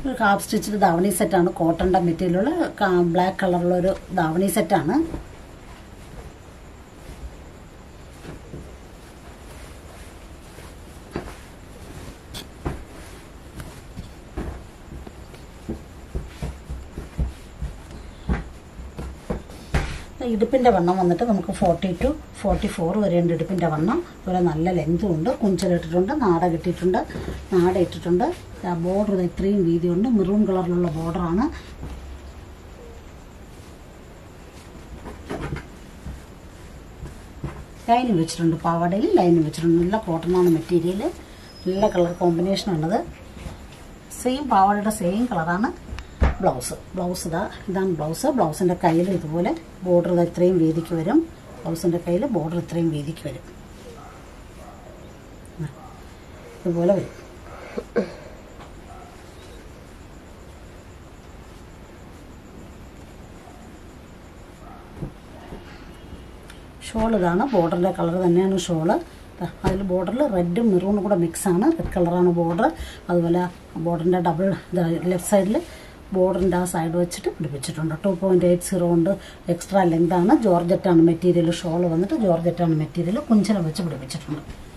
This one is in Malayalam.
ഒരു ഹാഫ് സ്റ്റിച്ചിൽ ധാവണി സെറ്റാണ് കോട്ടൻ്റെ മെറ്റീരിയലുള്ള ബ്ലാക്ക് കളറുള്ള ഒരു ധാവണി സെറ്റാണ് ഇടുപ്പിൻ്റെ വണ്ണം വന്നിട്ട് നമുക്ക് ഫോർട്ടി ടു ഫോർട്ടി ഫോർ വരെയുണ്ട് ഇടുപ്പിൻ്റെ വണ്ണം അതുപോലെ നല്ല ലെങ്തും ഉണ്ട് കുഞ്ചലിട്ടിട്ടുണ്ട് നാട കിട്ടിയിട്ടുണ്ട് നാട ഇട്ടിട്ടുണ്ട് ബോർഡർ ഇത്രയും വീതിയുണ്ട് മെറൂൺ കളറിലുള്ള ബോർഡറാണ് ലൈനും വെച്ചിട്ടുണ്ട് പാവാടയിൽ ലൈനും വെച്ചിട്ടുണ്ട് നല്ല കോട്ടണാണ് മെറ്റീരിയൽ നല്ല കളർ കോമ്പിനേഷനുള്ളത് സെയിം പാവാടയുടെ സെയിം കളറാണ് ബ്ലൗസ് ബ്ലൗസ് ഇതാ ഇതാണ് ബ്ലൗസ് ബ്ലൗസിൻ്റെ കയ്യിൽ ഇതുപോലെ ബോർഡർ ഇത്രയും വീതിക്ക് വരും ബ്ലൗസിൻ്റെ കയ്യിൽ ബോർഡർ ഇത്രയും വീതിക്ക് വരും ഇതുപോലെ വരും ഷോൾ ഇതാണ് ബോർഡറിൻ്റെ കളർ തന്നെയാണ് ഷോള് അതിൽ ബോർഡറിൽ റെഡും മെറൂണും കൂടെ മിക്സാണ് റെഡ് കളറാണ് ബോർഡർ അതുപോലെ ബോർഡറിൻ്റെ ഡബിൾ ലെഫ്റ്റ് സൈഡിൽ ബോർഡറിൻ്റെ ആ സൈഡ് വെച്ചിട്ട് പിടിപ്പിച്ചിട്ടുണ്ട് ടു പോയിൻറ്റ് എയ്റ്റ് സീറോ ഉണ്ട് എക്സ്ട്രാ ലെങ്താണ് ജോർജറ്റാണ് മെറ്റീരിയൽ ഷോൾ വന്നിട്ട് ജോർജറ്റാണ് മെറ്റീരിയൽ കുഞ്ചലം വെച്ച് പിടിപ്പിച്ചിട്ടുണ്ട്